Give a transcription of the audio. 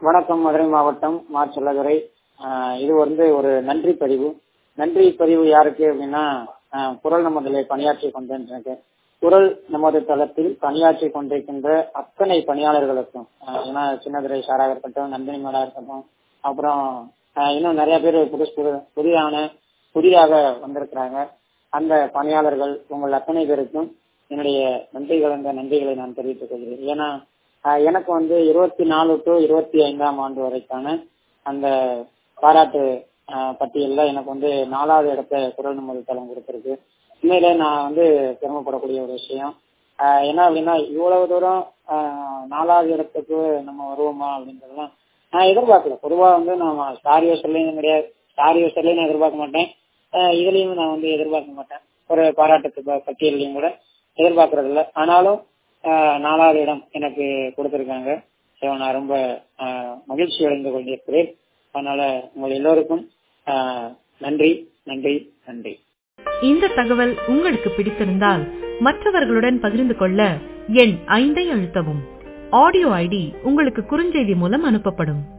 வணக்கம் மதுரை மாவட்டம் மா செல்லதுரை ஆஹ் இது வந்து ஒரு நன்றி பதிவு நன்றி பதிவு யாருக்கு அப்படின்னா ஆஹ் குரல் நமதிலே பணியாற்றி கொண்டிருக்க குரல் நமது தளத்தில் பணியாற்றி கொண்டிருக்கின்ற அத்தனை பணியாளர்களுக்கும் ஆஹ் ஏன்னா சின்னதுரை சாராக இருக்கட்டும் நந்தினி மேடா இருக்கட்டும் அப்புறம் ஆஹ் இன்னும் நிறைய பேர் புதுசு புது புதிதான புதிதாக வந்திருக்கிறாங்க அந்த பணியாளர்கள் உங்கள் அத்தனை பேருக்கும் என்னுடைய நன்றி கலந்த நன்றிகளை நான் தெரிவித்துக் கொள்கிறேன் ஏன்னா ஆஹ் எனக்கு வந்து இருபத்தி நாலு டு இருபத்தி ஐந்தாம் ஆண்டு வரைக்கான அந்த பாராட்டு ஆஹ் பட்டியல்ல எனக்கு வந்து நாலாவது இடத்த குரல் நமது தளம் கொடுத்திருக்கு உண்மையிலே நான் வந்து பெருமைப்படக்கூடிய ஒரு விஷயம் ஆஹ் என்ன அப்படின்னா இவ்வளவு தூரம் ஆஹ் நாலாவது இடத்துக்கு நம்ம வருவோமா அப்படின்றதெல்லாம் நான் எதிர்பார்க்கல பொதுவா வந்து நான் ஸ்டார் யோசர்லையும் கிடையாது ஸ்டார் யோசர்லையும் நான் எதிர்பார்க்க மாட்டேன் ஆஹ் இதுலயும் நான் வந்து எதிர்பார்க்க மாட்டேன் ஒரு பாராட்டு ப- பட்டியல்லையும் கூட எதிர்பார்க்கறது இல்லை ஆனாலும் ஆஹ் நாலாவது இடம் எனக்கு கொடுத்திருக்காங்க ஸோ நான் ரொம்ப ஆஹ் மகிழ்ச்சி அடைந்து கொண்டிருக்கிறேன் அதனால உங்கள் எல்லோருக்கும் ஆஹ் நன்றி நன்றி நன்றி இந்த தகவல் உங்களுக்கு பிடித்திருந்தால் மற்றவர்களுடன் பகிர்ந்து கொள்ள எண் ஐந்தை அழுத்தவும் ஆடியோ ஐடி உங்களுக்கு குறுஞ்செய்தி மூலம் அனுப்பப்படும்